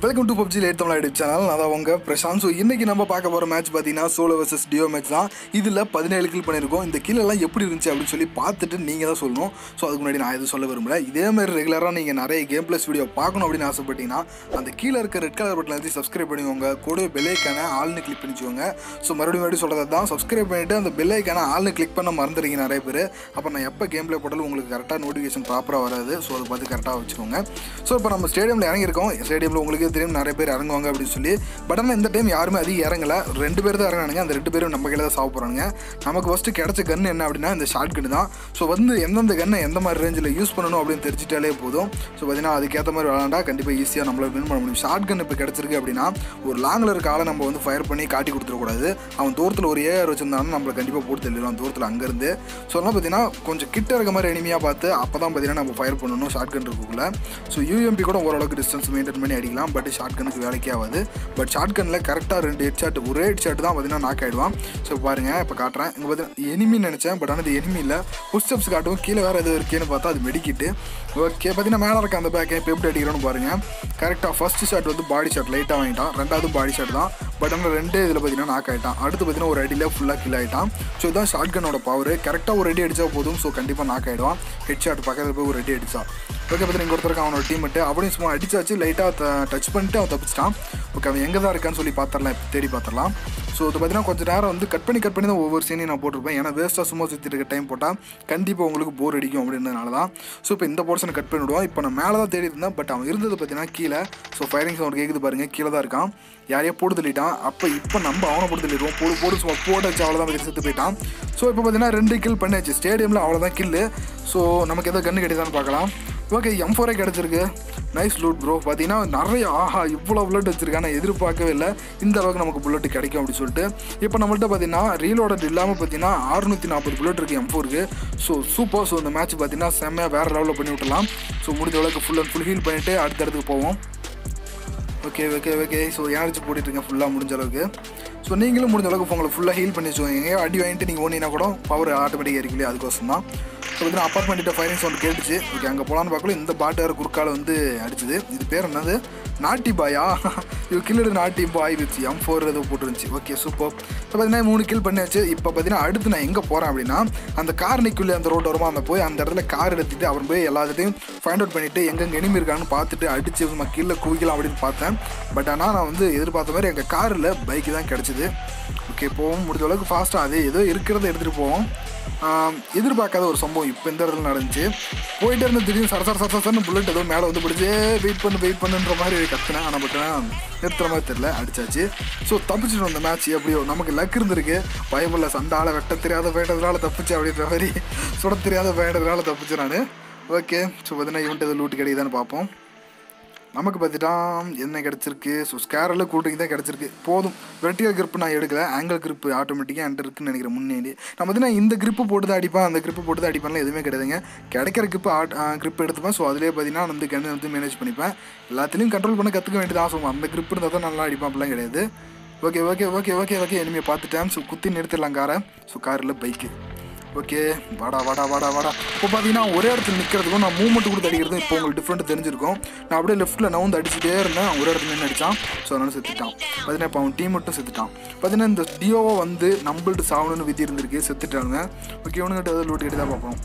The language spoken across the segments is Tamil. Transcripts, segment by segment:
welcome to PUBG late Tamil YouTube channel நான் தான் உங்க பிரசாந்த் ஸோ இன்னைக்கு நம்ம பார்க்க போகிற மேட்ச் பார்த்தீங்கன்னா சோலோ வர்சஸ் டியோ மேட்ச் தான் இதில் பதினேழு கில் பண்ணியிருக்கோம் இந்த kill எல்லாம் எப்படி இருந்துச்சு அப்படின்னு சொல்லி பார்த்துட்டு நீங்கள் தான் சொல்லணும் ஸோ அதுக்கு முன்னாடி நான் எதுவும் சொல்ல விரும்பல இதே மாதிரி ரெகுலராக நீங்கள் நிறைய கேம் ப்ளஸ் வீடியோ பார்க்கணும் அப்படின்னு ஆசைப்பட்டீங்கன்னா அந்த கீழே இருக்க ரெட் கலர் பட்டன் எழுதி சப்ஸ்கிரைப் பண்ணிக்கோங்க கூட பெல்லைக்கான ஆள்னு கிளிக் பண்ணிக்கோங்க ஸோ மறுபடியும் மறுபடியும் சொல்கிறது தான் சப்ஸ்கிரைப் பண்ணிவிட்டு அந்த பெல்லைக்கான ஆள்னு கிளிக் பண்ண மறந்துடுறீங்க நிறைய பேர் அப்போ நான் எப்போ கேம் ப்ளே போட்டாலும் உங்களுக்கு கரெக்டாக நோட்டிஃபிகேஷன் ப்ராப்பராக வராது ஸோ அதை பார்த்து கரெக்டாக வச்சுக்கோங்க ஸோ இப்போ நம்ம ஸ்டேடியமில் இறங்கியிருக்கோம் ஸ்டேடியமில் உங்களுக்கே தெரியும் நிறைய பேர் இறங்குவாங்க அப்படின்னு சொல்லி பட் ஆனால் இந்த டைம் யாருமே அதிகம் இறங்கல ரெண்டு பேர் தான் இறங்கினாங்க அந்த ரெண்டு பேரும் நம்ம கையில் தான் சாப்பிட போகிறாங்க நமக்கு ஃபஸ்ட்டு கிடைச்ச கன் என்ன அப்படின்னா இந்த ஷார்ட் கன் தான் ஸோ வந்து எந்தெந்த கன்னை எந்த மாதிரி ரேஞ்சில் யூஸ் பண்ணணும் அப்படின்னு தெரிஞ்சிட்டாலே போதும் ஸோ பார்த்தீங்கன்னா அதுக்கேற்ற மாதிரி விளாண்டா கண்டிப்பாக ஈஸியாக நம்மளால் வின் பண்ண முடியும் ஷார்ட் கன் இப்போ கிடச்சிருக்கு அப்படின்னா ஒரு லாங்கில் இருக்க ஆளை நம்ம வந்து ஃபயர் பண்ணி காட்டி கொடுத்துடக்கூடாது அவன் தூரத்தில் ஒரு ஏஆர் வச்சிருந்தாலும் நம்மளை கண்டிப்பாக போட்டு தள்ளிடுவான் தூரத்தில் அங்கேருந்து ஸோ அதெல்லாம் பார்த்தீங்கன்னா கொஞ்சம் கிட்ட இருக்க மாதிரி எனிமையாக பார்த்து அப்போ தான் பார்த்தீங்கன்னா நம்ம ஃபயர் பண்ணணும் ஷார்ட் கன் இருக்குள்ள ஸோ யூஎம்பி கூட ஓரளவுக்கு டிஸ்டன்ஸ் மெயின்டைன் பண்ணி அடிக்கலாம் பட் ஷார்ட் கனுக்கு வேலைக்கே ஆகாது பட் ஷார்ட் கனில் கரெக்டாக ரெண்டு ஹெட் ஷாட் ஒரே ஹெட் ஷாட் தான் பார்த்தீங்கன்னா நாக் ஆகிடுவான் ஸோ பாருங்கள் இப்போ காட்டுறேன் இங்கே பார்த்தீங்கன்னா எனிமி நினச்சேன் பட் ஆனால் இது எனிமி இல்லை புஷ்டப்ஸ் காட்டும் கீழே வேறு எது இருக்கேன்னு பார்த்தா அது மெடிக்கிட்டு ஓகே பார்த்தீங்கன்னா மேலே இருக்க அந்த பேக்கை இப்போ எப்படி அடிக்கிறோன்னு பாருங்கள் கரெக்டாக ஃபர்ஸ்ட் ஷாட் வந்து பாடி ஷாட் லைட்டாக வாங்கிட்டான் ரெண்டாவது பாடி ஷாட் தான் பட் ஆனால் ரெண்டு இதில் பார்த்தீங்கன்னா நாக் ஆகிட்டான் அடுத்து பார்த்தீங்கன்னா ஒரு அடியில் ஃபுல்லாக கில் ஆகிட்டான் ஸோ இதுதான் ஷார்ட் கன்னோட பவர் கரெக்டாக ஒரு அடி அடித்தா போதும் ஸோ கண்டிப்பாக நாக் ஆகிடுவான் ஹெட் ஷாட் பக்கத்தில் போய் ஒரு அடி அடிச்சா ஓகே பார்த்தீங்கன்னா இங்கே ஒருத்தருக்கு அவனோட டீம் மட்டும் அப்படியும் சும்மா அடிச்சாச்சு லைட்டாக டச் பண்ணிட்டு அவன் தப்பிச்சிட்டான் ஓகே அவன் எங்கே தான் இருக்கான்னு சொல்லி பார்த்துடலாம் இப்போ தேடி பார்த்துடலாம் ஸோ இது பார்த்தீங்கன்னா கொஞ்சம் நேரம் வந்து கட் பண்ணி கட் பண்ணி தான் ஒவ்வொரு சீனையும் நான் போட்டிருப்பேன் ஏன்னா வேஸ்ட்டாக சும்மா சுற்றி இருக்க டைம் போட்டால் கண்டிப்பாக உங்களுக்கு போர் அடிக்கும் அப்படின்றதுனால தான் ஸோ இப்போ இந்த போர்ஷனை கட் பண்ணி விடுவோம் இப்போ நான் மேலே தான் தேடி இருந்தேன் பட் அவன் இருந்தது பார்த்தீங்கன்னா கீழே ஸோ ஃபயரிங் சவுண்ட் கேட்குது பாருங்கள் கீழே தான் இருக்கான் யாரையோ போட்டு தள்ளிட்டான் அப்போ இப்போ நம்ம அவனை போட்டு தள்ளிடுவோம் போடு போடு சும்மா போட்டு வச்சு அவ்வளோதான் பற்றி செத்து போயிட்டான் ஸோ இப்போ பார்த்தீங்கன்னா ரெண்டு கில் பண்ணியாச்சு ஸ்டேடியமில் அவ்வளோதான் கில்லு ஸோ நமக்கு எதாவது கன்று கிடைக்குதான்னு பார்க்கலாம் ஓகே எம் ஃபோரே கிடச்சிருக்கு நைஸ் லூட் ப்ரோ பார்த்தீங்கன்னா நிறைய ஆஹா இவ்வளோ புல்லட் வச்சிருக்காங்க நான் எதிர்பார்க்கவே இல்லை இந்த அளவுக்கு நமக்கு புல்லட் கிடைக்கும் அப்படின்னு சொல்லிட்டு இப்போ நம்மள்ட்ட பார்த்தீங்கன்னா ரீலோடட் இல்லாமல் பார்த்தீங்கன்னா அறுநூற்றி நாற்பது புல்லட் இருக்குது எம் ஃபோருக்கு ஸோ சூப்பர் ஸோ இந்த மேட்ச் பார்த்தீங்கன்னா செம்மையாக வேறு லெவலில் பண்ணி விட்டலாம் ஸோ முடிஞ்ச அளவுக்கு ஃபுல் அண்ட் ஃபுல் ஹீல் பண்ணிவிட்டு அடுத்த இடத்துக்கு போவோம் okay okay okay so energy போட்டுட்ருக்கேன் ஃபுல்லாக முடிஞ்ச அளவுக்கு ஸோ நீங்களும் முடிஞ்ச அளவுக்கு உங்களை ஃபுல்லாக ஹீல் பண்ணி வச்சுக்கோங்க எங்கேயோ அடி வாங்கிட்டு நீங்கள் ஓனினா கூட பவர் ஆட்டோமேட்டிக்காக இருக்கலையே அதுக்கோசம் தான் ஸோ பார்த்தீங்கன்னா அப்பார்ட்மெண்ட்டிட்ட ஃபயரிங் சவுண்ட் கேட்டுச்சு ஓகே அங்கே போகலான்னு பார்க்கல இந்த பாட்டு வேறு குறுக்கால வந்து அடிச்சுது இது பேர் என்னது நாட்டி பாயா இது கில்லடு நாட்டி பாய் வித் எம் ஃபோர் ஏதோ போட்டுருந்துச்சு ஓகே சூப்பர் ஸோ பார்த்தீங்கன்னா மூணு கில் பண்ணியாச்சு இப்போ பார்த்தீங்கன்னா அடுத்து நான் எங்கே போகிறேன் அப்படின்னா அந்த கார் நிற்குள்ளே அந்த ரோடு வருமா அந்த போய் அந்த இடத்துல கார் எடுத்துட்டு அவர் போய் எல்லாத்தையும் ஃபைண்ட் அவுட் பண்ணிவிட்டு எங்கெங்கே எனிமி இருக்கான்னு பார்த்துட்டு அடிச்சு நம்ம கீழே குவிக்கலாம் அப்படின்னு பார்த்தேன் பட் ஆனால் நான் வந்து எதிர்பார்த்த மாதிரி எங்கள் காரில் பைக்கு தான் கிடச்சிது ஓகே போவோம் முடிஞ்ச அளவுக்கு ஃபாஸ்ட்டாக அதே ஏதோ இருக்கிறத எடுத்துகிட்டு போவோம் ஆம், எதிர்பார்க்காத ஒரு சம்பவம் இப்போ இந்த இடத்துல நடந்துச்சு போயிட்டே இருந்து திடீர்னு சர சர சர சரன்னு புல்லட் ஏதோ மேலே வந்து பிடிச்சி வெயிட் பண்ணு வெயிட் பண்ணுன்ற மாதிரி கத்துனேன் ஆனால் பட் ஆனால் நிறுத்துற மாதிரி தெரில அடிச்சாச்சு ஸோ தப்பிச்சிட்டு வந்த மேட்ச் எப்படியோ நமக்கு லக் இருந்திருக்கு பயமில்ல சண்டால வெட்ட தெரியாத வேண்டதுனால தப்பிச்சு அப்படின்ற மாதிரி சுட தெரியாத வேண்டதுனால தப்பிச்சு நான் ஓகே ஸோ பார்த்தீங்கன்னா இவன்ட்டு எதுவும் லூட்டு கிடைக்குதான்னு பார்ப்போம் நமக்கு பார்த்துட்டா என்ன கிடச்சிருக்கு ஸோ ஸ்கேரில் கூட்டிங் தான் கிடச்சிருக்கு போதும் வெர்டிகல் grip நான் எடுக்கல ஆங்கிள் grip ஆட்டோமேட்டிக்காக என்கிட்ட இருக்குன்னு நினைக்கிறேன் முன்னாடி நான் பார்த்தீங்கன்னா இந்த grip போட்டு தான் அடிப்பேன் அந்த grip போட்டு தான் அடிப்பேன்லாம் எதுவுமே கிடையாதுங்க கிடைக்கிற grip ஆட் grip எடுத்துப்பேன் ஸோ அதிலே பார்த்தீங்கன்னா வந்து கண்ணு வந்து மேனேஜ் பண்ணிப்பேன் எல்லாத்துலேயும் கண்ட்ரோல் பண்ண கற்றுக்க வேண்டியதான் ஸோ அந்த grip இருந்தால் தான் நல்லா அடிப்பேன் அப்படிலாம் கிடையாது okay okay okay okay okay இனிமேல் பார்த்துட்டேன் ஸோ குத்தி நிறுத்திடலாம் காரை ஸோ காரில் பைக்கு ஓகே வாடா வாடா வாடா வாடா இப்போ பார்த்தீங்கன்னா ஒரே இடத்துல நிற்கிறதுக்கும் நான் மூவ்மெண்ட் கொடுத்து அடிக்கிறதும் இப்போ உங்களுக்கு டிஃப்ரெண்ட் தெரிஞ்சிருக்கும் நான் அப்படியே லெஃப்ட்டில் நான் வந்து அடிச்சுட்டே இருந்தேன் அவன் ஒரே இடத்துல நின்று அடித்தான் ஸோ அதனால செத்துட்டான் பார்த்தீங்கன்னா இப்போ அவன் டீம் மட்டும் செத்துட்டான் பார்த்தீங்கன்னா இந்த டியோவை வந்து நம்பிள்ட்டு சாவணும்னு விதி இருந்திருக்கு செத்துட்டாங்க ஓகே இவனுங்கிட்ட ஏதாவது லூட் கட்டி தான் பார்ப்போம்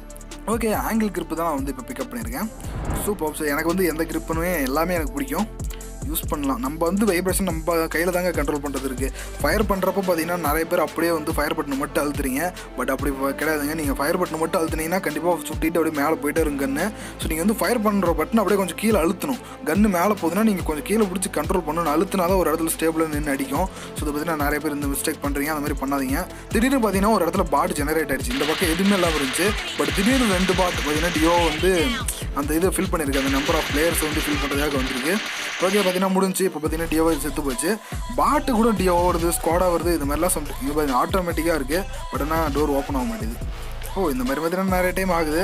ஓகே ஆங்கிள் grip தான் நான் வந்து இப்போ பிக்கப் பண்ணியிருக்கேன் சூப்பர் ஸோ எனக்கு வந்து எந்த gripனுமே எல்லாமே எனக்கு பிடிக்கும் யூஸ் பண்ணலாம் நம்ம வந்து வைப்ரேஷன் நம்ம கையில் தாங்க கண்ட்ரோல் பண்ணுறது இருக்குது ஃபயர் பண்ணுறப்போ பார்த்தீங்கன்னா நிறைய பேர் அப்படியே வந்து ஃபயர் பட்டனை மட்டும் அழுத்துறீங்க பட் அப்படி ப- கிடையாதுங்க நீங்கள் ஃபயர் பட்டனை மட்டும் அழுத்துனீங்கன்னா கண்டிப்பாக சுட்டிட்டு அப்படியே மேலே போயிட்டே இருங்க கன்று ஸோ நீங்கள் வந்து ஃபயர் பண்ணுற பட்டன் அப்படியே கொஞ்சம் கீழே அழுத்தணும் கன்று மேலே போகுதுன்னா நீங்கள் கொஞ்சம் கீழே பிடிச்சி கண்ட்ரோல் பண்ணணும் அழுத்தினா தான் ஒரு இடத்துல ஸ்டேபிளாக நின்று அடிக்கும் ஸோ இதை பார்த்தீங்கன்னா நிறைய பேர் இந்த மிஸ்டேக் பண்ணுறீங்க அந்த மாதிரி பண்ணாதீங்க திடீர்னு பார்த்தீங்கன்னா ஒரு இடத்துல பாட் ஜெனரேட் ஆயிடுச்சு இந்த பக்கம் எதுவுமே இல்லாமல் இருந்துச்சு பட் திடீர்னு ரெண்டு பாட் பார்த்தீங்கன்னா டியோ வந்து அந்த இதை ஃபில் பண்ணியிருக்கு அந்த நம்பர் ஆஃப் பிளேயர்ஸ் வந்து ஃபில் பண்ணுறதுக்காக வந்திருக்கு ஓகே பார்த்தீங்கன்னா முடிஞ்சு இப்போ பார்த்தீங்கன்னா டியோ செத்து போச்சு பாட்டு கூட டியோ வருது ஸ்குவாடாக வருது இது மாதிரிலாம் சம் இது பார்த்தீங்கன்னா ஆட்டோமேட்டிக்காக இருக்குது பட் ஆனால் டோர் ஓப்பன் ஆக மாட்டேங்குது ஓ இந்த மாதிரி பார்த்தீங்கன்னா நிறைய டைம் ஆகுது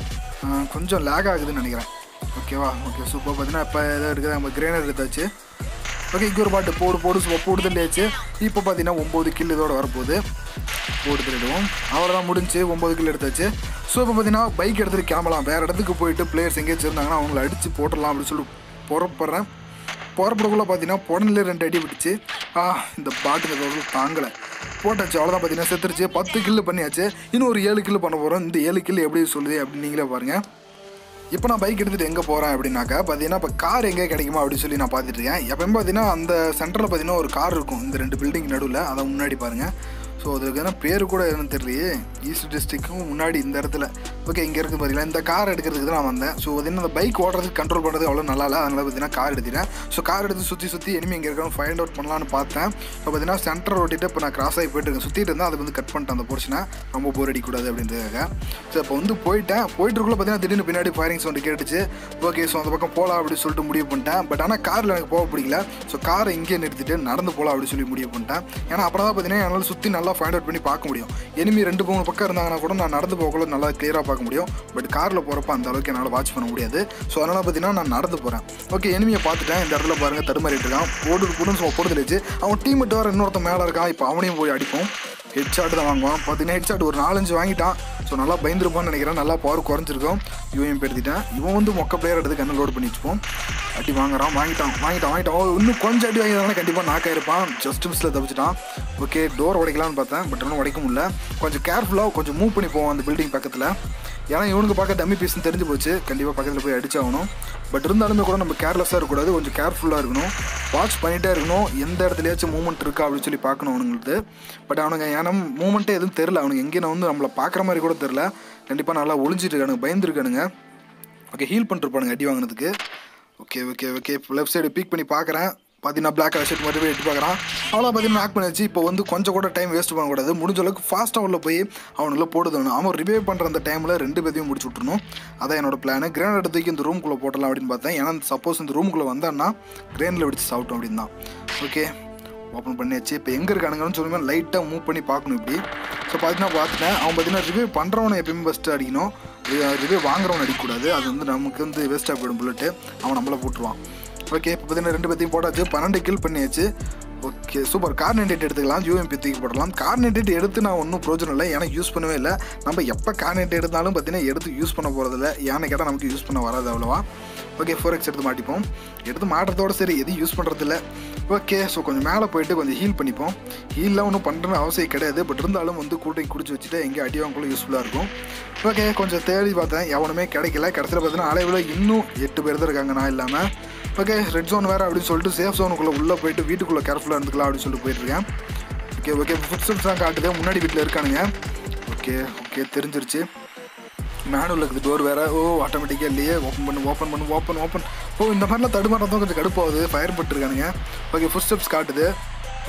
ஆ, கொஞ்சம் லேக் ஆகுதுன்னு நினைக்கிறேன் ஓகேவா ஓகே சூப்பர் பார்த்தீங்கன்னா இப்போ எதாவது இருக்குது நம்ம கிரேனர் எடுத்தாச்சு ஓகே இங்கே ஒரு பாட்டு போடு போடு சும்மா போடு தள்ளியாச்சு இப்போ பார்த்தீங்கன்னா ஒம்பது கில் இதோட வரப்போகுது போட்டு தள்ளிடுவோம் அவ்வளோதான் முடிஞ்சு ஒம்பது கில் எடுத்தாச்சு ஸோ இப்போ பார்த்தீங்கன்னா பைக் எடுத்துகிட்டு கிளம்பலாம் வேறு இடத்துக்கு போயிட்டு பிளேயர்ஸ் எங்கேயாச்சும் இருந்தாங்கன்னா அவங்கள அடித்து போட்டுடலாம் அப்படின்னு சொல்லிட்டு புறப்படுறேன் போகிறப்படக்குள்ளே பார்த்தீங்கன்னா புடனிலே ரெண்டு அடி விட்டுச்சு ஆ இந்த பாட்டுங்க தோசை தாங்கலை போட்டாச்சு அவ்வளோதான் பார்த்தீங்கன்னா செத்துருச்சு பத்து கில்லு பண்ணியாச்சு இன்னும் ஒரு ஏழு கில்லு பண்ண போகிறோம் இந்த ஏழு கில்லு எப்படி சொல்லுது அப்படின்னு நீங்களே பாருங்கள் இப்போ நான் பைக் எடுத்துகிட்டு எங்கே போகிறேன் அப்படின்னாக்கா பார்த்தீங்கன்னா இப்போ கார் எங்கே கிடைக்குமா அப்படின்னு சொல்லி நான் பார்த்துட்டு இருக்கேன் எப்பயும் பார்த்தீங்கன்னா அந்த சென்டரில் பார்த்தீங்கன்னா ஒரு கார் இருக்கும் இந்த ரெண்டு பில்டிங் நடுவில் அதை முன்னாடி பாருங்கள் ஸோ அதுக்கு என்ன பேர் கூட எதுவும் தெரியலையே ஈஸ்ட் டிஸ்ட்ரிக்ட்க்கும் முன்னாடி இந்த இடத்துல ஓகே இங்கே இருக்குது பார்த்தீங்களா இந்த கார் எடுக்கிறதுக்கு தான் நான் வந்தேன் ஸோ பார்த்தீங்கன்னா அந்த பைக் ஓட்டுறதுக்கு கண்ட்ரோல் பண்ணுறது அவ்வளோ நல்லா இல்லை அதனால் பார்த்தீங்கன்னா கார் எடுத்துட்டேன் ஸோ கார் எடுத்து சுற்றி சுற்றி இனிமே இங்கே இருக்கணும் ஃபைண்ட் அவுட் பண்ணலான்னு பார்த்தேன் ஸோ பார்த்தீங்கன்னா சென்டர் ஓட்டிட்டு இப்போ நான் கிராஸ் ஆகி போயிட்டு இருக்கேன் சுற்றிட்டு இருந்தேன் அதை வந்து கட் பண்ணிட்டேன் அந்த போர்ஷனை ரொம்ப போர் அடிக்கூடாது அப்படின்றதுக்காக ஸோ இப்போ வந்து போயிட்டேன் போயிட்டுருக்குள்ள பார்த்தீங்கன்னா திடீர்னு பின்னாடி ஃபயரிங் சவுண்டு கேட்டுச்சு ஓகே ஸோ அந்த பக்கம் போகலாம் அப்படின்னு சொல்லிட்டு முடிவு பண்ணிட்டேன் பட் ஆனால் காரில் எனக்கு போக பிடிக்கல ஸோ காரை இங்கே நிறுத்திட்டு நடந்து போகலாம் அப்படின்னு சொல்லி முடிவு பண்ணிட்டேன் ஏன்னா அப்புறம் தான் பார்த்தீங்கன்னா என்னால் சுற்றி நல்லா ஃபைண்ட் அவுட் பண்ணி பார்க்க முடியும் எனிமி ரெண்டு மூணு பக்கம் இருந்தாங்கன்னா கூட நான் நடந்து போகக்குள்ள நல்லா கிளியராக பார்க்க முடியும் பட் காரில் போகிறப்ப அந்த அளவுக்கு என்னால் வாட்ச் பண்ண முடியாது ஸோ அதனால் பார்த்தீங்கன்னா நான் நடந்து போகிறேன் ஓகே எனிமியை பார்த்துட்டேன் இந்த இடத்துல பாருங்கள் தடுமாறிட்டு இருக்கான் போட்டு போடுன்னு ஸோ போடுதல் வச்சு அவன் டீம் மட்டும் வர இன்னொருத்தன் மேலே இருக்கான் இப்போ அவனையும் போய் அடிப்போம் ஹெட் ஷாட் தான் வாங்குவான் பார்த்தீங்கன்னா ஹெட் ஷாட் ஒரு நாலஞ்சு வாங்கிட்டான் ஸோ நல்லா பயந்துருப்பான்னு நினைக்கிறேன் நல்லா பவர் குறைஞ்சிருக்கும் இவன் பெருத்திட்டேன் இவன் வந்து மொக்க பிளேயர் எடுத்து கண்ணு லோட் பண்ணி வச்சுப்போம் அடி வாங்குறான் வாங்கிட்டான் வாங்கிட்டான் வாங்கிட்டான் ஓ, இன்னும் கொஞ்சம் அடி வாங்கியிருந்தாலும் கண்டிப்பாக நாக் ஆயிருப்பான் ஜஸ்ட் மிஸ்ல தப்பிச்சிட்டான் ஓகே டோர் உடைக்கலாம்னு பார்த்தேன் பட் ஒன்றும் உடைக்க முடியல கொஞ்சம் கேர்ஃபுல்லாக கொஞ்சம் மூவ் பண்ணி போவோம் அந்த பில்டிங் பக்கத்தில் ஏன்னா இவனுக்கு பார்க்க டம்மி பீஸ்னு தெரிஞ்சு போச்சு கண்டிப்பாக பக்கத்தில் போய் அடிச்சாகணும் பட் இருந்தாலுமே கூட நம்ம கேர்லெஸ்ஸாக இருக்கக்கூடாது கொஞ்சம் கேர்ஃபுல்லாக இருக்கணும் வாட்ச் பண்ணிகிட்டே இருக்கணும் எந்த இடத்துலயாச்சும் மூவ்மெண்ட் இருக்கா அப்படின்னு சொல்லி பார்க்கணும் அவனுங்களுக்கு பட் அவனுங்க ஏன்னா மூவ்மெண்ட்டே எதுவும் தெரில அவனுக்கு எங்கேயும் வந்து நம்மளை பார்க்குற மாதிரி கூட தெரில கண்டிப்பாக நல்லா ஒளிஞ்சிட்டு இருக்கானுங்க பயந்துருக்கானுங்க ஓகே ஹீல் பண்ணிருப்பானுங்க அடி வாங்கினதுக்கு okay okay okay left side peek பண்ணி பார்க்குறேன் பார்த்தீங்கன்னா பிளாக் கலர் ஷர்ட் மட்டும் போய் எட்டு பார்க்குறான் அவ்வளோ பார்த்தீங்கன்னா ஆக் பண்ணியாச்சு இப்போ வந்து கொஞ்சம் கூட டைம் வேஸ்ட் பண்ணக்கூடாது முடிஞ்ச அளவுக்கு ஃபாஸ்ட்டாக உள்ள போய் அவனுக்குள்ள போடுதணும் அவன் ரிவைவ் பண்ணுற அந்த டைமில் ரெண்டு பேரையும் முடிச்சு விட்றணும் அதான் என்னோட பிளான் கிரேன் எடுத்துக்கு இந்த ரூம்குள்ளே போட்டலாம் அப்படின்னு பார்த்தேன் ஏன்னா சப்போஸ் இந்த ரூமுக்குள்ளே வந்தான்னா கிரேனில் வெடிச்சு சாப்பிட்டோம் அப்படின்னு தான் ஓகே ஓப்பன் பண்ணியாச்சு இப்போ எங்கே இருக்கானுங்கன்னு சொல்லுமே லைட்டாக மூவ் பண்ணி பார்க்கணும் இப்படி ஸோ பார்த்தீங்கன்னா பார்த்துட்டேன் அவன் பார்த்தீங்கன்னா ரிவ்யூ பண்ணுறவனை எப்பயுமே ஃபஸ்ட்டு அடிக்கணும் ரிவ்யூ வாங்குறவன் அடிக்கக்கூடாது அது வந்து நமக்கு வந்து வேஸ்ட்டாக போயிடும் புல்லட்டு அவன் நம்மளை போட்டுருவான் ஓகே இப்போ பார்த்தீங்கன்னா ரெண்டு பேத்தையும் போட்டாச்சு பன்னெண்டு கில் பண்ணியாச்சு ஓகே சூப்பர் கார் நைன்டேட் எடுத்துக்கலாம் யூஎம்பி தூக்கி போடலாம் கார் நைன்டேட் எடுத்து நான் ஒன்றும் பிரோஜனம் இல்லை ஏன்னா யூஸ் பண்ணவே இல்லை நம்ம எப்போ கார் நைன்டேட் எடுத்தாலும் பார்த்தீங்கன்னா எடுத்து யூஸ் பண்ண போகிறதில்ல ஏன்னு கேட்டால் நமக்கு யூஸ் பண்ண வராது அவ்வளோவா ஓகே ஃபோர் எக்ஸ் எடுத்து மாட்டிப்போம் எடுத்து மாட்டுறதோட சரி எதுவும் யூஸ் பண்ணுறதில்ல ஓகே ஸோ கொஞ்சம் மேலே போயிட்டு கொஞ்சம் ஹீல் பண்ணிப்போம் ஹீல்லாம் ஒன்றும் பண்ணுறன்னு அவசியம் கிடையாது பட் இருந்தாலும் வந்து கூட்டை குடிச்சு வச்சுட்டு எங்கே அடி வாங்கக்குள்ள யூஸ்ஃபுல்லாக இருக்கும் ஓகே கொஞ்சம் தேடி பார்த்தேன் எவனுமே கிடைக்கல கடைசியில் பார்த்தீங்கன்னா அளவில் இன்னும் எட்டு பேர் தான் இருக்காங்க நான் இல்லாமல் ஓகே ரெட் ஜோன் வேறு அப்படின்னு சொல்லிட்டு சேஃப் ஜோனுக்குள்ளே உள்ளே போயிட்டு வீட்டுக்குள்ளே கேர்ஃபுல்லாக இருந்துக்கலாம் அப்படின்னு சொல்லிட்டு போயிட்டுருக்கேன் ஓகே ஓகே ஃபுட்ஸ்டெப்ஸ் தான் காட்டுது முன்னாடி வீட்டில் இருக்கானுங்க ஓகே ஓகே தெரிஞ்சிருச்சு மேனுவல் இருக்குது டோர் வேறு ஓ ஆட்டோமேட்டிக்காக இல்லையே ஓப்பன் பண்ணு ஓப்பன் பண்ணு ஓப்பன் ஓப்பன் ஓ இந்த மாதிரிலாம் தடுமாறதும் கொஞ்சம் கடுப்பாகுது ஃபயர் பண்ணிருக்கானுங்க ஓகே ஃபுட் ஸ்டெப்ஸ் காட்டுது oh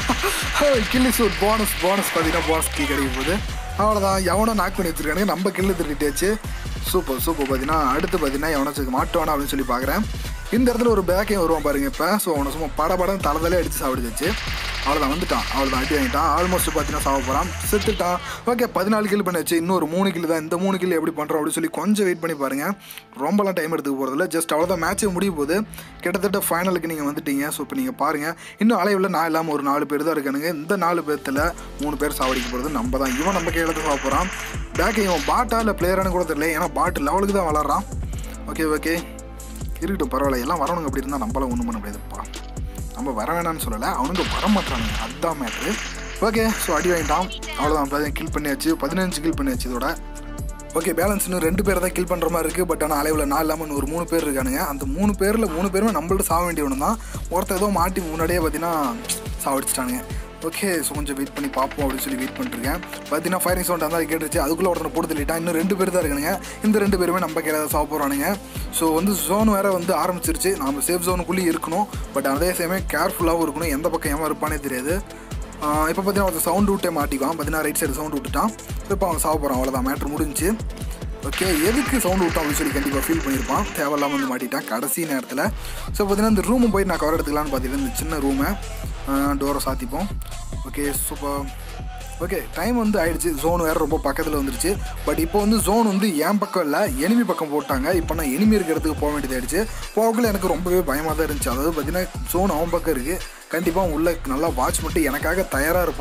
ghillie suit bonus bonus பார்த்தீங்கன்னா போனஸ் கீ கிடைக்க போகுது அவ்வளோதான் எவனோ நாக் பண்ணி வச்சிருக்கானுங்க நம்ம கில்லு திருட்டியாச்சு சூப்பர் சூப்பர் பார்த்தீங்கன்னா அடுத்து பார்த்தீங்கன்னா எவனாச்சும் மாட்டுவானா அப்படின்னு சொல்லி பார்க்குறேன் இந்த இடத்துல ஒரு பேக்கையும் வருவான் பாருங்க இப்போ ஸோ அவனை சும்மா பட படம் தலை தலையே அடித்து சாப்பிடுச்சு அவ்வளோதான் வந்துட்டான் அவ்வளோதான் அடி வாங்கிட்டான் ஆல்மோஸ்ட் பார்த்தீங்கன்னா சாவ போகிறான் செத்துட்டான் ஓகே பதினாலு கில் பண்ணி வச்சு இன்னொரு மூணு கில் தான் இந்த மூணு கில் எப்படி பண்ணுறோம் அப்படின்னு சொல்லி கொஞ்சம் வெயிட் பண்ணி பாருங்கள் ரொம்பலாம் டைம் எடுத்துக்க போகிறதில்ல ஜஸ்ட் அவ்வளோதான் மேட்ச்சே முடிய போகுது கிட்டத்தட்ட ஃபைனலுக்கு நீங்கள் வந்துட்டீங்க ஸோ இப்போ நீங்கள் பாருங்கள் இன்னும் அலைவில் நான் இல்லாமல் ஒரு நாலு பேர் தான் இருக்கானுங்க இந்த நாலு பேர்த்தில் மூணு பேர் சாவடிக்க போகிறது நம்ம தான் இவன் நம்ம கையில் தான் சாவ போகிறான் பேக் இவன் பாட்டா இல்லை பிளேயரானு கூட தெரியல ஏன்னா பாட்டு லெவலுக்கு தான் வளர்றான் ஓகே ஓகே இருக்கட்டும் பரவாயில்ல எல்லாம் வரவனுங்க அப்படி இருந்தால் நம்மளால ஒன்றும் பண்ண முடியாதுப்பா நம்ம வர வேணாம்னு சொல்லலை அவனுங்க வர மாட்டானுங்க அதுதான் மேட்ரு ஓகே ஸோ அடி வாங்கிட்டான் அவ்வளோதான் கில் பண்ணியாச்சு பதினஞ்சு கில் பண்ணியாச்சு இதோட ஓகே பேலன்ஸ் இன்னும் ரெண்டு பேர் தான் கில் பண்ணுற மாதிரி இருக்குது பட் ஆனால் அளவில் நான் இல்லாமல் இன்னும் ஒரு மூணு பேர் இருக்கானுங்க அந்த மூணு பேரில் மூணு பேருமே நம்மள்ட்ட சாக வேண்டியவனு தான் ஒருத்தர் ஏதோ மாட்டி முன்னாடியே பார்த்தீங்கன்னா சாவடிச்சிட்டானுங்க ஓகே ஸோ கொஞ்சம் வெயிட் பண்ணி பார்ப்போம் அப்படின்னு சொல்லி வெயிட் பண்ணிருக்கேன் பார்த்தீங்கன்னா ஃபயரிங் சவுண்ட் அந்த கேட்டுருச்சு அதுக்குள்ளே ஒருத்தனை போட்டு தள்ளிட்டான் இன்னும் ரெண்டு பேர் தான் இருக்கானுங்க இந்த ரெண்டு பேருமே நம்ம கையில் தான் சாக போகிறானுங்க ஸோ வந்து ஜோன் வேறு வந்து ஆரம்பிச்சிருச்சு நம்ம சேஃப் ஜோனுக்குள்ளேயே இருக்கணும் பட் அதே சமயம் கேர்ஃபுல்லாகவும் இருக்கணும் எந்த பக்கம் ஏமா இருப்பானே தெரியாது இப்போ பார்த்தீங்கன்னா ஒருத்தர் சவுண்ட் விட்டே மாட்டிக்குவான் பார்த்தீங்கன்னா ரைட் சைடு சவுண்ட் விட்டுட்டான் ஸோ இப்போ அவன் சாக போகிறான் அவ்வளோதான் மேட்ரு முடிஞ்சு ஓகே எதுக்கு சவுண்ட் விட்டான் அப்படின்னு சொல்லி கண்டிப்பாக ஃபீல் பண்ணியிருப்பான் தேவையில்லாமல் வந்து மாட்டிட்டான் கடைசி நேரத்தில் ஸோ பார்த்தீங்கன்னா இந்த ரூமை போய் நான் கவர் எடுத்துக்கலான்னு பார்த்தீங்கன்னா இந்த சின்ன ரூமை டோரை சாத்திப்போம் ஓகே சூப்பர் ஓகே டைம் வந்து ஆயிடுச்சு ஜோன் வேறு ரொம்ப பக்கத்தில் வந்துருச்சு பட் இப்போ வந்து ஜோன் வந்து என் பக்கம் இல்லை எனிமி பக்கம் போட்டாங்க இப்போ நான் எனிமி இருக்கிறதுக்கு போக வேண்டியதாயிடுச்சு போகக்குள்ள எனக்கு ரொம்பவே பயமாக தான் இருந்துச்சு அதாவது பார்த்தீங்கன்னா ஜோன் அவன் பக்கம் இருக்குது கண்டிப்பாக உள்ள நல்லா வாட்ச் பண்ணிட்டு எனக்காக தயாராக இருப்பான்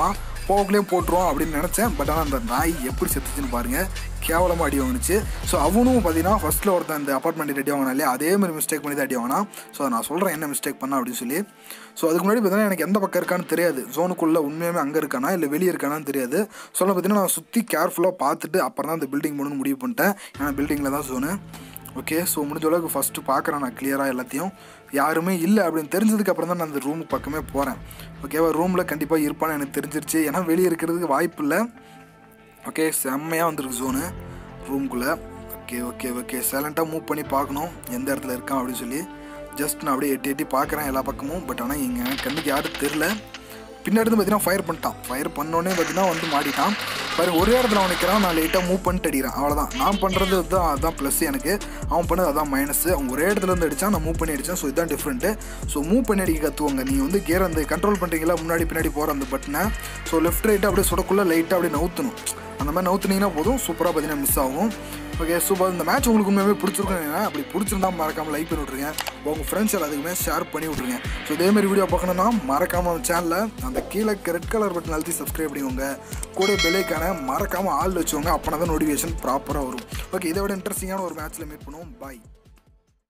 போகக்குள்ளேயும் போட்டுருவோம் அப்படின்னு நினச்சேன் பட் ஆனால் அந்த நாய் எப்படி செத்துச்சுன்னு பாருங்கள் கேவலமாக அடி வாங்கினுச்சு ஸோ அவனும் பார்த்தீங்கன்னா ஃபஸ்ட்டில் ஒருத்தன் அந்த அப்பார்ட்மெண்ட் அடி வாங்கினா இல்லையா அதே மாதிரி மிஸ்டேக் பண்ணி தான் அடி வாங்கினா ஸோ நான் சொல்கிறேன் என்ன மிஸ்டேக் பண்ணா அப்படின்னு சொல்லி ஸோ அதுக்கு முன்னாடி பார்த்தீங்கன்னா எனக்கு எந்த பக்கம் இருக்கான்னு தெரியாது ஜோனுக்குள்ளே உண்மையுமே அங்கே இருக்கானா இல்லை வெளியே இருக்கானான்னு தெரியாது சொல்ல பார்த்தீங்கன்னா நான் சுற்றி கேர்ஃபுல்லாக பார்த்துட்டு அப்புறம் தான் அந்த பில்டிங் போகணும்னு முடிவு பண்ணிட்டேன் ஏன்னா பில்டிங்கில் தான் ஜோனு ஓகே ஸோ முடிஞ்ச அளவுக்கு ஃபஸ்ட்டு பார்க்குறேன் நான் கிளியராக எல்லாத்தையும் யாருமே இல்லை அப்படின்னு தெரிஞ்சதுக்கு அப்புறம் தான் நான் அந்த ரூமுக்கு பக்கமே போகிறேன் ஓகேவா ரூமில் கண்டிப்பாக இருப்பான்னு எனக்கு தெரிஞ்சிருச்சு ஏன்னா வெளியே இருக்கிறதுக்கு வாய்ப்பு இல்லை ஓகே செம்மையாக வந்துருக்கு ஜோனு ரூம்குள்ளே ஓகே ஓகே ஓகே சைலண்ட்டாக மூவ் பண்ணி பார்க்கணும் எந்த இடத்துல இருக்கான் அப்படின்னு சொல்லி ஜஸ்ட் நான் அப்படியே எட்டி எட்டி பார்க்குறேன் எல்லா பக்கமும் பட் ஆனால் எங்கள் கண்ணுக்கு யாரும் தெரில பின்னாடி இருந்து பார்த்தீங்கன்னா ஃபயர் பண்ணிட்டான் ஃபயர் பண்ணோடனே பார்த்தீங்கன்னா வந்து மாட்டிட்டான் பாரு ஒரே இடத்துல அவன் நிற்கிறான் நான் லைட்டாக மூவ் பண்ணிட்டு அடிக்கிறேன் அவ்வளோதான் நான் பண்ணுறது தான் அதான் ப்ளஸ் எனக்கு அவன் பண்ணது அதான் மைனஸ் அவன் ஒரே இடத்துல இருந்து அடித்தான் நான் மூவ் பண்ணி அடித்தேன் ஸோ இதுதான் டிஃப்ரெண்ட்டு ஸோ மூவ் பண்ணி அடிக்க கற்றுவாங்க நீங்கள் வந்து கியர் அந்த கண்ட்ரோல் பண்ணுறீங்களா முன்னாடி பின்னாடி போகிற அந்த பட்டனை ஸோ லெஃப்ட் ரைட்டு அப்படியே சுடக்குள்ளே லைட்டாக அப்படியே நவுத்தணும் அந்த மாதிரி நவுத்துனீங்கன்னா போதும் சூப்பராக பார்த்தீங்கன்னா மிஸ் ஆகும் ஓகே சூப்பர் இந்த மேட்ச் உங்களுக்கு உண்மையாகவே பிடிச்சிருக்கும் அப்படி பிடிச்சிருந்தா மறக்காமல் லைக் பண்ணி விட்ருங்க உங்கள் ஃப்ரெண்ட்ஸ் எல்லாத்துக்குமே ஷேர் பண்ணி விட்ருங்க ஸோ இதேமாதிரி வீடியோ பார்க்கணுன்னா மறக்காமல் நம்ம சேனலில் அந்த கீழே ரெட் கலர் பட்டன் அழுத்தி சப்ஸ்கிரைப் பண்ணிக்கோங்க கூட பெல்லைக்கான மறக்காமல் ஆள் வச்சுக்கோங்க அப்போனா தான் நோட்டிஃபிகேஷன் ப்ராப்பராக வரும் ஓகே இதை விட இன்ட்ரெஸ்டிங்கான ஒரு மேட்ச்சில் மீட் பண்ணுவோம் பாய்